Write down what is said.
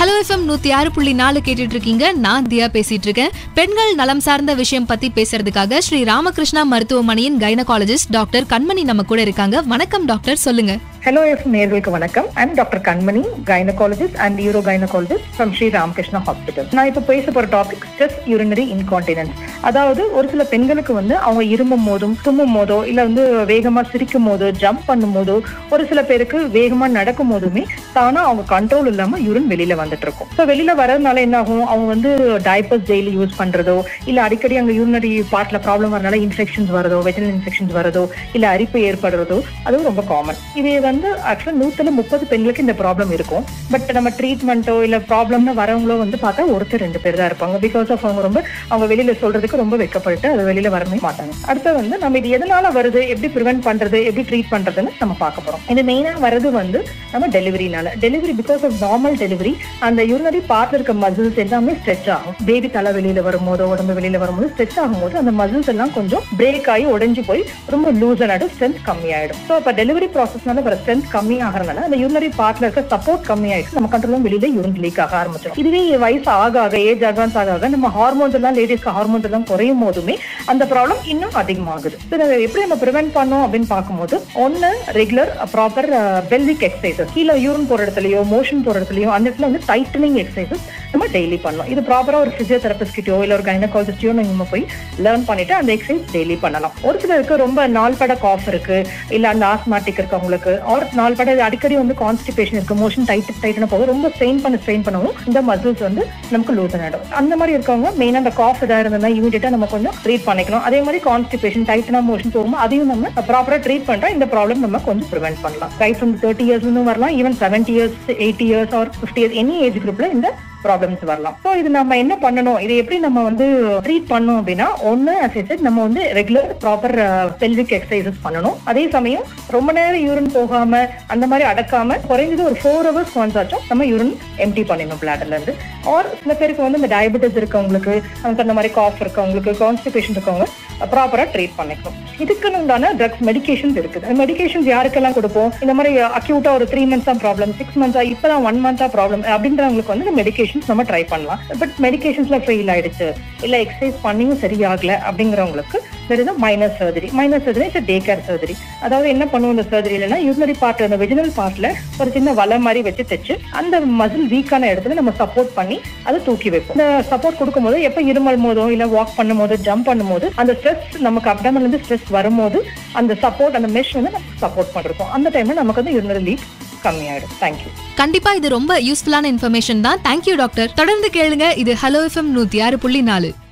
hello FM நூத்தி ஆறு புள்ளி நாலு கேட்டுட்டு இருக்கீங்க நான் தியா பேசிட்டு இருக்கேன் பெண்கள் நலம் சார்ந்த விஷயம் பத்தி பேசுறதுக்காக ஸ்ரீ ராமகிருஷ்ணா மருத்துவமனையின் கைனகாலஜிஸ்ட் டாக்டர் கண்மணி நம்ம கூட இருக்காங்க வணக்கம் டாக்டர் சொல்லுங்க ஹலோ எஃப் நேர்களுக்கு வணக்கம் I'm doctor Kanmani gynaecologist and uro gynaecologist from Sri Ramakrishna hospital நான் இப்போ பேச போற டாபிக் ஸ்ட்ரெஸ் யூரினரி இன்கான்டினன்ஸ் அதாவது ஒரு சில பெண்களுக்கு வந்து அவங்க இருமும் போதும் தும்மும் போதோ இல்ல வந்து வேகமா சிரிக்கும் போதோ ஜம்ப் பண்ணும் போதோ ஒரு சில பேருக்கு வேகமா நடக்கும் போதுமே தானா அவங்க கண்ட்ரோல் இல்லாம யூரின் வெளியில வந்துட்டு இருக்கும் ஸோ வெளியில வரதுனால என்ன ஆகும் அவங்க வந்து டைப்பர்ஸ் டெய்லி யூஸ் பண்றதோ இல்ல அடிக்கடி அங்க யூரினரி பார்ட்ல ப்ராப்ளம் வரனால இன்ஃபெக்ஷன்ஸ் வரதோ வெஜினல் இன்ஃபெக்ஷன்ஸ் வரதோ இல்ல அரிப்பு ஏற்படுறதோ அதுவும் ரொம்ப காமன் இது வந்து ஆக்சுவலா நூத்துல முப்பது பெண்களுக்கு இந்த ப்ராப்ளம் இருக்கும் பட் நம்ம ட்ரீட்மெண்ட்டோ இல்ல ப்ராப்ளம்னு வரவங்களோ வந்து பார்த்தா ஒருத்தர் ரெண்டு பேர் தான் இருப்பாங்க பிகாஸ் ஆஃப் அவங்க ரொம்ப அவங்க வெளியில சொல்றதுக்கு ரொம்ப வெக்கப்பட்டு அது வெளியில வரவே மாட்டாங்க அடுத்து வந்து நம்ம இது எதனால வருது எப்படி ப்ரிவென்ட் பண்றது எப்படி ட்ரீட் பண்றதுன்னு நம்ம பார்க்க போறோம் இது மெயினா வருது வந்து நம்ம டெலிவரினால delivery because of normal delivery அந்த யூரினரி பார்ட்ல இருக்க மசில்ஸ் எல்லாமே ஸ்ட்ரெச் ஆகும் பேபி தலை வெளியில வரும்போதோ உடம்பு வெளியில வரும்போது ஸ்ட்ரெச் ஆகும்போது அந்த மசில்ஸ் எல்லாம் கொஞ்சம் பிரேக் ஆகி உடைஞ்சு போய் ரொம்ப லூஸ் ஆகிடும் ஸ்ட்ரென்த் கம்மியாயிடும் ஸோ இப்போ டெலிவரி ப்ராசஸ்னால வர ஸ்ட்ரென்த் கம்மி ஆகிறனால அந்த யூரினரி பார்ட்ல இருக்க சப்போர்ட் கம்மி ஆயிடுச்சு நம்ம கண்ட்ரோலும் வெளியில யூரின் லீக் ஆக ஆரம்பிச்சிடும் இதுவே வயசு ஆக ஆக ஏஜ் அட்வான்ஸ் ஆக ஆக நம்ம ஹார்மோன்ஸ் எல்லாம் லேடிஸ்க்கு ஹார்மோன்ஸ் எல்லாம் குறையும் போதுமே அந்த ப்ராப்ளம் இன்னும் அதிகமாகுது So, இதை எப்படி நம்ம ப்ரிவென்ட் பண்ணோம் அப்படின்னு பார்க்கும்போது ஒன்னு ரெகுலர் ப்ராப்பர் பெல்விக் எக்ஸசைசஸ் கீழே யூரின் போற இடத்துலயோ மோஷன் போற இடத்துலயோ அந்த இடத்துல வந்து டைட்டனிங் எக்ஸசைசஸ் நம்ம டெய்லி பண்ணலாம் இது ப்ராப்பரா ஒரு பிசியோதெரபிஸ்ட் கிட்டயோ இல்ல ஒரு கைனகாலஜிஸ்டையோ நம்ம போய் லேர்ன் பண்ணிட்டு அந்த எக்ஸசைஸ் டெய்லி பண்ணலாம் ஒரு சிலருக்கு ரொம்ப நாள்பட காஃப் இருக்கு இல்ல அந்த ஆஸ்மாட்டிக் இருக்கவங்களுக்கு ஆர் நாள்பட அடிக்கடி வந்து கான்ஸ்டிபேஷன் இருக்கு மோஷன் டைட் டைட்னா போக ரொம்ப ஸ்ட்ரெயின் பண்ண ஸ்ட்ரெயின் பண்ணவும் இந்த மசில்ஸ் வந்து நமக்கு லூஸ் ஆயிடும் அந்த மாதிரி இருக்கவங்க மெயினா அந்த காஃப் இதாக இருந்ததுன்னா இமீடியட்டா நம்ம கொஞ்சம் ட்ரீட் பண்ணிக்கணும் அதே மாதிரி கான்ஸ்டிபேஷன் டைட்னா மோஷன் போகும்போது அதையும் நம்ம ப்ராப்பரா ட்ரீட் பண்றா இந்த ப்ராப்ளம் நம்ம கொஞ்சம் ப்ரிவென்ட் பண்ணலாம் ரைட் ஃப்ரம் தேர்ட்டி இயர்ஸ்ல இருந்து வரலாம் even seventy years eighty years or fifty years any age குரூப்ல இந்த ப்ராப்ளம்ஸ் வரலாம் ஸோ இது நம்ம என்ன பண்ணணும் இதை எப்படி நம்ம வந்து ட்ரீட் பண்ணோம் அப்படின்னா ஒன்று அசைசட் நம்ம வந்து ரெகுலர் ப்ராப்பர் பெல்விக் எக்ஸசைசஸ் பண்ணணும் அதே சமயம் ரொம்ப நேரம் யூரின் போகாம அந்த மாதிரி அடக்காம குறைஞ்சது ஒரு ஃபோர் ஹவர்ஸ் ஒன்ஸ் ஆச்சும் நம்ம யூரின் எம்டி பண்ணிடணும் பிளாடர்ல இருந்து ஆர் சில பேருக்கு வந்து இந்த டயபெட்டிஸ் இருக்கவங்களுக்கு அந்த அந்த மாதிரி காஃப் இருக்கவங்களுக்கு கான்ஸ்டிபேஷன் இருக்கவங்க ப்ராப்பரா ட்ரீட் பண்ணிக்கணும் இதுக்குன்னு உண்டான ட்ரக்ஸ் மெடிகேஷன்ஸ் இருக்குது மெடிகேஷன்ஸ் யாருக்கெல்லாம் கொடுப்போம் இந்த மாதிரி அக்யூட்டா ஒரு த்ரீ மந்த்ஸ் தான் ப்ராப்ளம் சிக்ஸ் மந்த்ஸா இப்பதான் ஒன் மந்த்தா ப்ராப்ளம் அப்படின்றவங்களுக்கு வந்து மெடிகேஷன்ஸ் நம்ம ட்ரை பண்ணலாம் பட் மெடிகேஷன்ஸ்ல ஃபெயில் ஆயிடுச்சு இல்ல எக்ஸசைஸ் பண்ணியும் சரியாகல அப்படிங்கிறவங்களுக்கு there is minor surgery minor surgery is day care surgery அதாவது என்ன பண்ணுவோம் இந்த சர்ஜரியிலனா யூரினரி பார்ட் அந்த வெஜினல் பார்ட்ல ஒரு சின்ன வலை மாதிரி வச்சு தைச்சு அந்த மசில் வீக்கான இடத்துல நம்ம சப்போர்ட் பண்ணி அதை தூக்கி வைப்போம் இந்த சப்போர்ட் கொடுக்கும்போது எப்ப இருமல் போதோ இல்ல வாக் பண்ணும்போது ஜம்ப் பண்ணும்போது அந்த ஸ்ட்ரெஸ் நமக்கு அப்டமன்ல இருந்து ஸ்ட்ரெஸ் வரும்போது அந்த சப்போர்ட் அந்த மெஷ் வந்து நம்ம சப்போர்ட் பண்ணிருக்கோம் அந்த டைம்ல நமக்கு வந்து யூரினரி லீக் கம்மியாயிடும் தேங்க்யூ கண்டிப்பா இது ரொம்ப யூஸ்ஃபுல்லான இன்ஃபர்மேஷன் தான் தேங்க்யூ டாக்டர் தொடர்ந்து கேளுங்க இது ஹலோ எஃப்எம் நூத்தி ஆறு புள்ளி நாலு